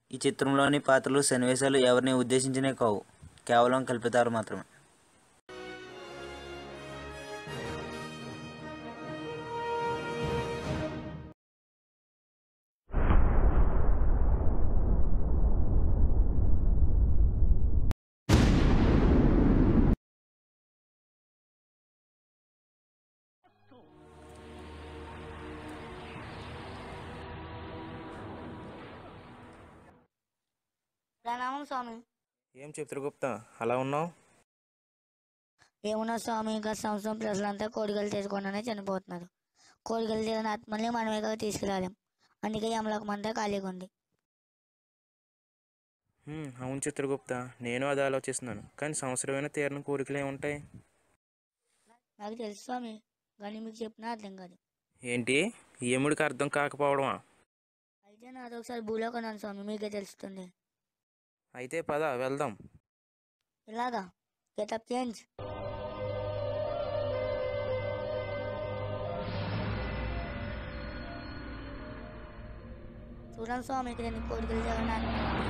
ఈ చిత్రంలోని పాత్రలు సన్నివేశాలు ఎవరిని ఉద్దేశించినే కావు కేవలం కల్పితాలు మాత్రమే ప్రణామం స్వామి ఏం చిత్రగుప్త అలా ఉన్నావు ఏమున్నా స్వామి గత సంవత్సరం ప్రజలంతా కోడికలు తీసుకుండానే చనిపోతున్నారు కోడికలు తీసిన ఆత్మల్ని మనమే కదా తీసుకురాలేం అందుకే యమలోకం అంతా ఖాళీగా ఉంది హ్మ్, అవును చిత్రగుప్త నేను అది ఆలోచిస్తున్నాను కానీ సంవత్సరమైన తీరిన కోరికలు ఏముంటాయి నాకు తెలుసు స్వామి కానీ మీకు చెప్పినా అర్థం కాదు ఏంటి యముడికి అర్థం కాకపోవడమా అయితే నాతో ఒకసారి భూలో కొన్నాను స్వామి మీకే తెలుస్తుంది అయితే పద వెళ్దాం ఇలాగా గెటప్ చేంజ్ చూడండి స్వామి ఇక్కడ ఎన్ని కోరికలు జగన్నాథ్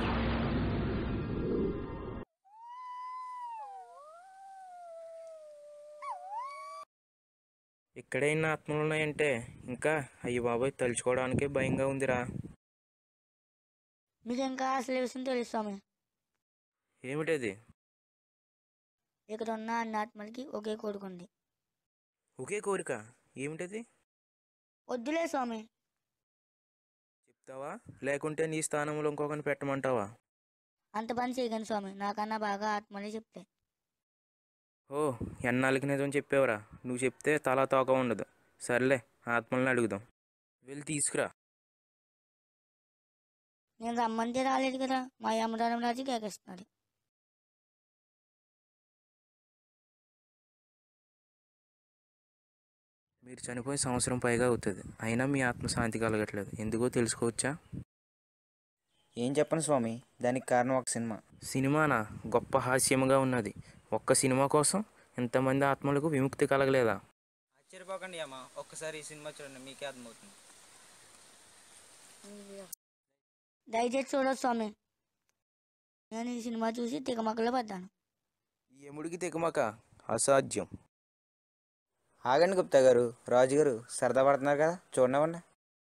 ఇక్కడే ఇన్ని ఆత్మలు ఉన్నాయంటే ఇంకా అయ్యి బాబాయ్ తలుచుకోవడానికే భయంగా ఉందిరా మీకు ఇంకా అసలు విషయం తెలుసు స్వామి ఏమిటది ఇక్కడ ఉన్న అన్ని ఆత్మలకి ఒకే కొడుకుంది ఒకే కోరిక ఏమిటది వద్దులే స్వామి చెప్తావా లేకుంటే నీ స్థానంలో ఇంకొకరిని పెట్టమంటావా అంత పని చేయకండి స్వామి నాకన్నా బాగా ఆత్మలే చెప్తాయి ఓ ఎన్నాళ్ళకి నిజం చెప్పావురా నువ్వు చెప్తే తలా తోక ఉండదు సర్లే ఆత్మల్ని అడుగుదాం వెళ్ళి తీసుకురా నేను రమ్మంటే రాలేదు కదా మా యమధర్మ రాజు కేకేస్తున్నాడు మీరు చనిపోయి సంవత్సరం పైగా అవుతుంది అయినా మీ ఆత్మ శాంతి కలగట్లేదు ఎందుకో తెలుసుకోవచ్చా ఏం చెప్పను స్వామి దానికి కారణం ఒక సినిమా సినిమానా గొప్ప హాస్యముగా ఉన్నది ఒక్క సినిమా కోసం ఇంతమంది ఆత్మలకు విముక్తి కలగలేదా ఆశ్చర్యపోకండి అమ్మ ఒక్కసారి ఈ సినిమా చూడండి మీకే అర్థమవుతుంది దయచేసి చూడదు స్వామి నేను ఈ సినిమా చూసి తికమక్కలో పడ్డాను ఈ ఎముడికి తెగమక అసాధ్యం ఆగండి గుప్తా గారు రాజు గారు సరదా పడుతున్నారు కదా చూడనివ్వండి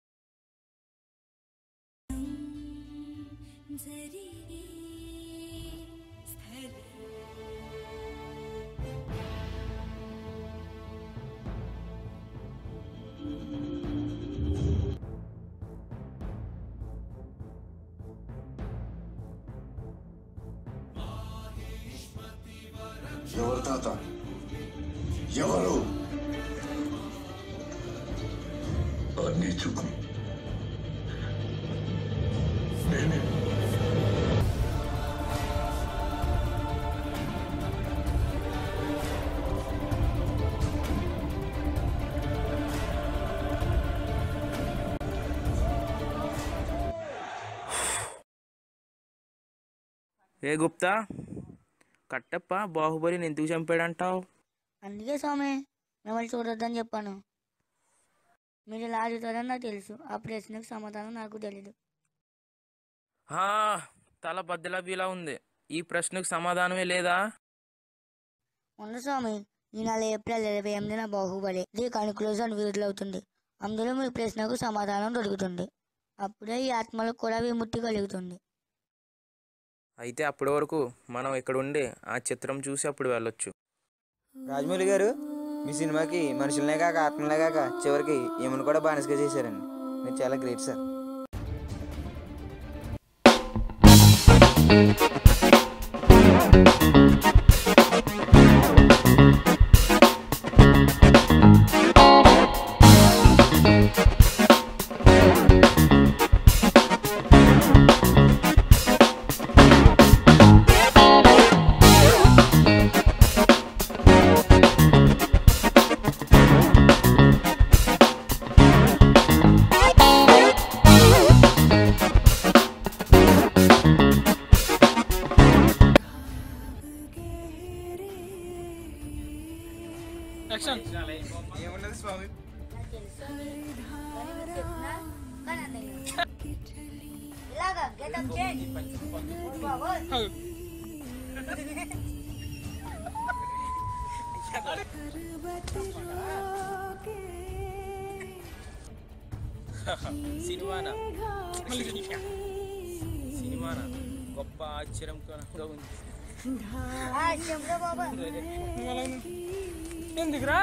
ఎవరు తాత ఎవరు అన్నీ చుకు నేనే ఏ గుప్తా కట్టప్ప బాహుబలిని ఎందుకు చంపాడంటావు అందుకే స్వామి మిమ్మల్ని చూడొద్దని చెప్పాను మీరు ఇలా అడుగుతారని నాకు తెలుసు ఆ ప్రశ్నకు సమాధానం నాకు తెలీదు ఆ, తల బద్దలబీలా ఉంది ఈ ప్రశ్నకు సమాధానమే లేదా ఉంది స్వామి ఈ నెల ఏప్రిల్ ఇరవై ఎనిమిదిన బాహుబలి ఇది కన్క్లూజన్ విడుదలవుతుంది అందులో మీ ప్రశ్నకు సమాధానం దొరుకుతుంది అప్పుడే ఈ ఆత్మలకు కూడా విముక్తి కలుగుతుంది అయితే అప్పటి వరకు మనం ఇక్కడ ఉండి ఆ చిత్రం చూసి అప్పుడు వెళ్ళొచ్చు రాజమౌళి గారు మీ సినిమాకి మనుషులనే కాక ఆత్మలనే కాక చివరికి ఏమని కూడా బానిసగా చేశారండి మీరు చాలా గ్రేట్ సార్ సినిమానా సినిమానా గొప్ప ఆశ్చర్యంకరంగా ఉంది ఎందుకురా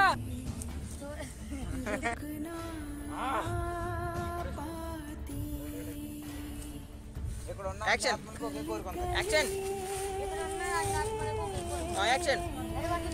ఇక్కడ ఉన్న Action. ఆత్మలకు ఒకే కోరిక ఉంది. Action action action